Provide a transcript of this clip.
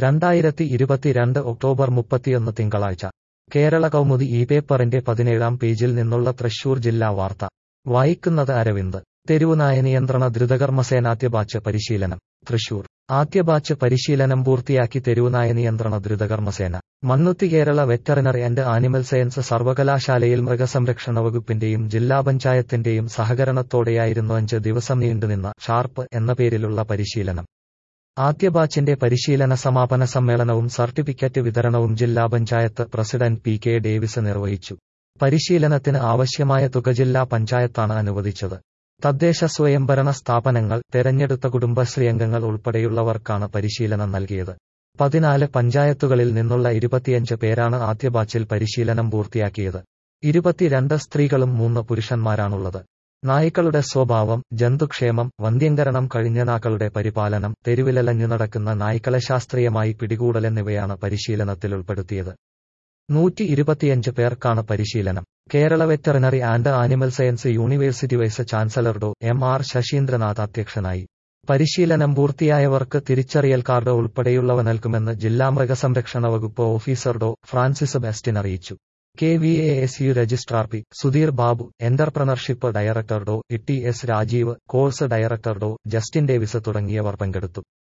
രണ്ടായിരത്തി ഇരുപത്തിരണ്ട് ഒക്ടോബർ മുപ്പത്തിയൊന്ന് തിങ്കളാഴ്ച കേരള കൗമുദി ഈ പേപ്പറിന്റെ പതിനേഴാം പേജിൽ നിന്നുള്ള തൃശൂർ ജില്ലാ വാർത്ത വായിക്കുന്നത് അരവിന്ദ് തെരുവുനായ നിയന്ത്രണ ദ്രുതകർമ്മസേനാദ്യ ബാച്ച് പരിശീലനം തൃശൂർ ആദ്യ ബാച്ച് പരിശീലനം പൂർത്തിയാക്കി തെരുവുനായ നിയന്ത്രണ ദ്രുതകർമ്മസേന Mannuthy Kerala veterinary and animal science സർവകലാശാലയിൽ മൃഗസംരക്ഷണ വകുപ്പിന്റെയും ജില്ലാ പഞ്ചായത്തിന്റെയും സഹകരണത്തോടെയായിരുന്നു അഞ്ച് ദിവസം നീണ്ടുനിന്ന ഷാർപ്പ് എന്ന പേരിലുള്ള പരിശീലനം ആദ്യ ബാച്ചിന്റെ പരിശീലന സമാപന സമ്മേളനവും സർട്ടിഫിക്കറ്റ് വിതരണവും ജില്ലാ panchayat president P K Davis നിർവഹിച്ചു പരിശീലനത്തിന് ആവശ്യമായ തുക ജില്ലാ പഞ്ചായത്താണ് അനുവദിച്ചത് തദ്ദേശ സ്വയംഭരണ സ്ഥാപനങ്ങൾ തെരഞ്ഞെടുത്ത കുടുംബശ്രീ അംഗങ്ങൾ ഉൾപ്പെടെയുള്ളവർക്കാണ് പരിശീലനം നൽകിയത് പതിനാല് പഞ്ചായത്തുകളിൽ നിന്നുള്ള ഇരുപത്തിയഞ്ച് പേരാണ് ആദ്യ ബാച്ചിൽ പരിശീലനം പൂർത്തിയാക്കിയത് ഇരുപത്തിരണ്ട് സ്ത്രീകളും മൂന്ന് പുരുഷന്മാരാണുള്ളത് നായ്ക്കളുടെ സ്വഭാവം ജന്തുക്ഷേമം വന്ധ്യംകരണം കഴിഞ്ഞ നാക്കളുടെ പരിപാലനം തെരുവിലലഞ്ഞു നടക്കുന്ന നായ്ക്കളെ ശാസ്ത്രീയമായി പിടികൂടൽ എന്നിവയാണ് പരിശീലനത്തിൽ ഉൾപ്പെടുത്തിയത് നൂറ്റി ഇരുപത്തിയഞ്ച് പേർക്കാണ് പരിശീലനം Kerala veterinary and animal science university vice chancellor Dr M R Sasheendranath അധ്യക്ഷനായി പരിശീലനം പൂർത്തിയായവർക്ക് തിരിച്ചറിയൽ കാർഡ് ഉൾപ്പെടെയുള്ളവ നൽകുമെന്ന് ജില്ലാ മൃഗസംരക്ഷണ വകുപ്പ് ഓഫീസർ ഡോ ഫ്രാൻസിസ് ബെസ്റ്റിൻ അറിയിച്ചു K V A S U registrar P Sudheer Babu entrepreneurship director Dr E T S Rajeev course director Dr Justin Davis തുടങ്ങിയവർ പങ്കെടുത്തു